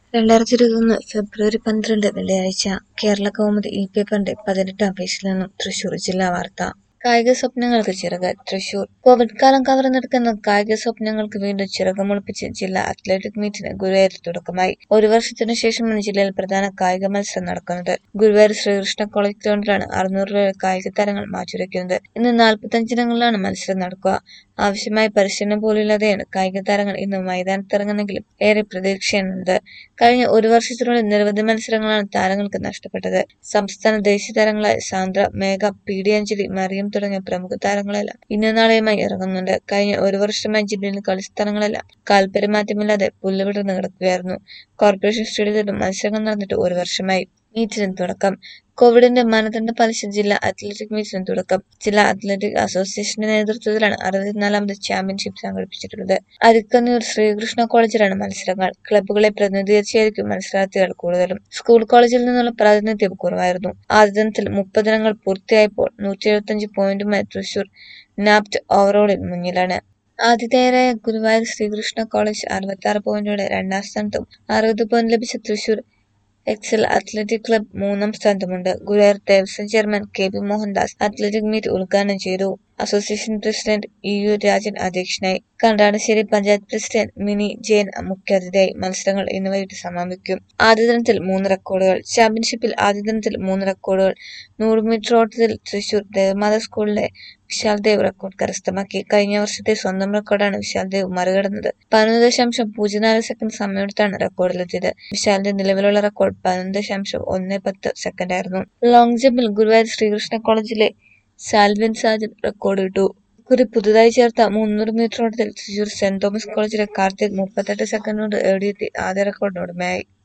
രണ്ടായിരത്തി ഇരുപത്തൊന്ന് ഫെബ്രുവരി പന്ത്രണ്ട് വെള്ളിയാഴ്ച കേരള കൗമുദി ഇ പേപ്പറിന്റെ പതിനെട്ടാം പേജിൽ നിന്നും തൃശൂർ ജില്ലാ വാർത്ത കായിക സ്വപ്നങ്ങൾക്ക് ചിറക് തൃശൂർ കോവിഡ് കാലം കവർന്നെടുക്കുന്ന കായിക സ്വപ്നങ്ങൾക്ക് വീണ്ടും ചിറകുമുളപ്പിച്ച് ജില്ലാ അത്ലറ്റിക് മീറ്റിന് ഗുരുവായൂരിൽ തുടക്കമായി ഒരു വർഷത്തിനു ശേഷമാണ് ജില്ലയിൽ പ്രധാന കായിക മത്സരം നടക്കുന്നത് ഗുരുവായൂർ ശ്രീകൃഷ്ണ കോളേജ് ഗ്രൗണ്ടിലാണ് അറുന്നൂറിലേറെ കായിക താരങ്ങൾ മാറ്റുരയ്ക്കുന്നത് ഇന്ന് നാൽപ്പത്തഞ്ച് ഇനങ്ങളിലാണ് മത്സരം നടക്കുക ആവശ്യമായ പരിശീലനം പോലുമില്ലാതെയാണ് കായിക താരങ്ങൾ ഇന്ന് മൈതാനത്തിറങ്ങുന്നെങ്കിലും ഏറെ പ്രതീക്ഷയാണുള്ളത് കഴിഞ്ഞ ഒരു വർഷത്തിനുള്ളിൽ നിരവധി മത്സരങ്ങളാണ് താരങ്ങൾക്ക് നഷ്ടപ്പെട്ടത് സംസ്ഥാന ദേശീയ താരങ്ങളായ സാന്ദ്ര മേഘ പി ഡി അഞ്ജലി മറിയം തുടങ്ങിയ പ്രമുഖ താരങ്ങളെല്ലാം ഇന്ന് നാളെയുമായി ഇറങ്ങുന്നുണ്ട് കഴിഞ്ഞ ഒരു വർഷമായി ജില്ലയിലെ കളിസ്ഥലങ്ങളെല്ലാം കാൽപെരുമാറ്റമില്ലാതെ പുല്ലുവിടർന്ന് കിടക്കുകയായിരുന്നു കോർപ്പറേഷൻ സ്റ്റേഡിയത്തിലും മത്സരങ്ങൾ നടന്നിട്ട് ഒരു വർഷമായി മീറ്റിന് തുടക്കം കോവിഡിന്റെ മാനദണ്ഡം പാലിച്ച ജില്ലാ അത്ലറ്റിക് മീറ്റിന് തുടക്കം ജില്ലാ അത്ലറ്റിക് അസോസിയേഷന്റെ നേതൃത്വത്തിലാണ് അറുപത്തിനാലാമത് ചാമ്പ്യൻഷിപ്പ് സംഘടിപ്പിച്ചിട്ടുള്ളത് അരിക്കന്നൂർ ശ്രീകൃഷ്ണ കോളേജിലാണ് മത്സരങ്ങൾ ക്ലബ്ബുകളെ പ്രതിനിധീകരിച്ചായിരിക്കും മത്സരാർത്ഥികൾ കൂടുതലും സ്കൂൾ കോളേജിൽ നിന്നുള്ള പ്രാതിനിധ്യം കുറവായിരുന്നു ആദ്യ ദിനത്തിൽ മുപ്പതിനങ്ങൾ പൂർത്തിയായപ്പോൾ നൂറ്റി എഴുപത്തിയഞ്ച് പോയിന്റുമായി തൃശൂർ നാപ്റ്റ് ഓവറോളിൽ മുന്നിലാണ് ആതിഥേയരായ ഗുരുവായൂർ ശ്രീകൃഷ്ണ കോളേജ് അറുപത്തി ആറ് പോയിന്റോടെ രണ്ടാം സ്ഥാനത്തും അറുപത് പോയിന്റ് ലഭിച്ച തൃശൂർ എക്സൽ അത്ലറ്റിക് ക്ലബ് മൂന്നാം സ്ഥാനത്തുമുണ്ട് Guruvayur Devaswom chairman K P Mohandas athletic meet ഉദ്ഘാടനം ചെയ്തു association president E U Rajan അധ്യക്ഷനായി കണ്ടാടശ്ശേരി പഞ്ചായത്ത് പ്രസിഡന്റ് മിനി ജയൻ മുഖ്യാതിഥിയായി മത്സരങ്ങൾ ഇന്ന് വൈകിട്ട് സമാപിക്കും ആദ്യ ദിനത്തിൽ മൂന്ന് റെക്കോർഡുകൾ ചാമ്പ്യൻഷിപ്പിൽ ആദ്യ ദിനത്തിൽ മൂന്ന് റെക്കോർഡുകൾ നൂറ് മീറ്റർ ഓട്ടത്തിൽ തൃശൂർ ദേവമാത സ്കൂളിലെ വിശാൽ ദേവ് റെക്കോർഡ് കരസ്ഥമാക്കി കഴിഞ്ഞ വർഷത്തെ സ്വന്തം റെക്കോർഡാണ് വിശാൽ ദേവ് മറികടന്നത് പതിനൊന്ന് ദശാംശം പൂജ്യം നാല് സെക്കൻഡ് സമയമെടുത്താണ് റെക്കോർഡിലെത്തിയത് വിശാലിന്റെ നിലവിലുള്ള റെക്കോർഡ് പതിനൊന്ന് ദശാംശം ഒന്ന് പത്ത് സെക്കൻഡ് ആയിരുന്നു ലോങ് ജമ്പിൽ ഗുരുവായൂർ ശ്രീകൃഷ്ണ കോളേജിലെ സാൽവിൻ സാജൻ റെക്കോർഡ് ഇട്ടു ഇക്കുറി പുതുതായി ചേർത്ത മുന്നൂറ് മീറ്റർ ഓട്ടത്തിൽ തൃശൂർ സെന്റ് തോമസ് കോളേജിലെ കാർത്തിക് മുപ്പത്തെട്ട് സെക്കൻഡ് കൊണ്ട് എഴുതിയെത്തി ആദ്യ റെക്കോർഡിന് ഉടമയായി